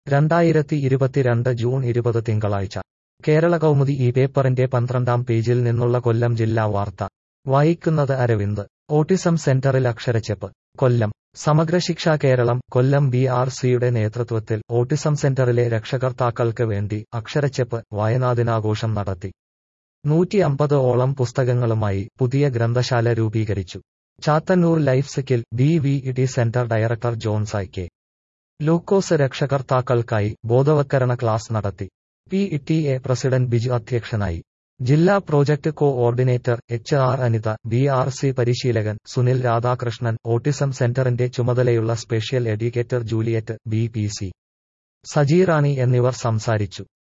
രണ്ടായിരത്തി ഇരുപത്തിരണ്ട് ജൂൺ ഇരുപത് തിങ്കളാഴ്ച കേരള കൗമുദി ഈ പേപ്പറിന്റെ പന്ത്രണ്ടാം പേജിൽ നിന്നുള്ള കൊല്ലം ജില്ലാ വാർത്ത വായിക്കുന്നത് അരവിന്ദ് ഓട്ടിസം സെന്ററിൽ അക്ഷരച്ചെപ്പ് കൊല്ലം സമഗ്ര ശിക്ഷ കേരളം കൊല്ലം ബി ആർ സിയുടെ നേതൃത്വത്തിൽ ഓട്ടിസം സെന്ററിലെ രക്ഷകർത്താക്കൾക്ക് വേണ്ടി അക്ഷരച്ചെപ്പ് വായനാദിനാഘോഷം നടത്തി നൂറ്റി അമ്പത് ഓളം പുസ്തകങ്ങളുമായി പുതിയ ഗ്രന്ഥശാല രൂപീകരിച്ചു Chathannoor life skill B V E centre director Jonsai K Lukose രക്ഷകർത്താക്കൾക്കായി ബോധവത്കരണ ക്ലാസ് നടത്തി P T A president Biju അധ്യക്ഷനായി ജില്ലാ project coordinator H R Anitha B R C പരിശീലകൻ സുനിൽ രാധാകൃഷ്ണൻ ഓട്ടിസം സെന്ററിന്റെ ചുമതലയുള്ള special educator Juliet B P C Sajirani എന്നിവർ സംസാരിച്ചു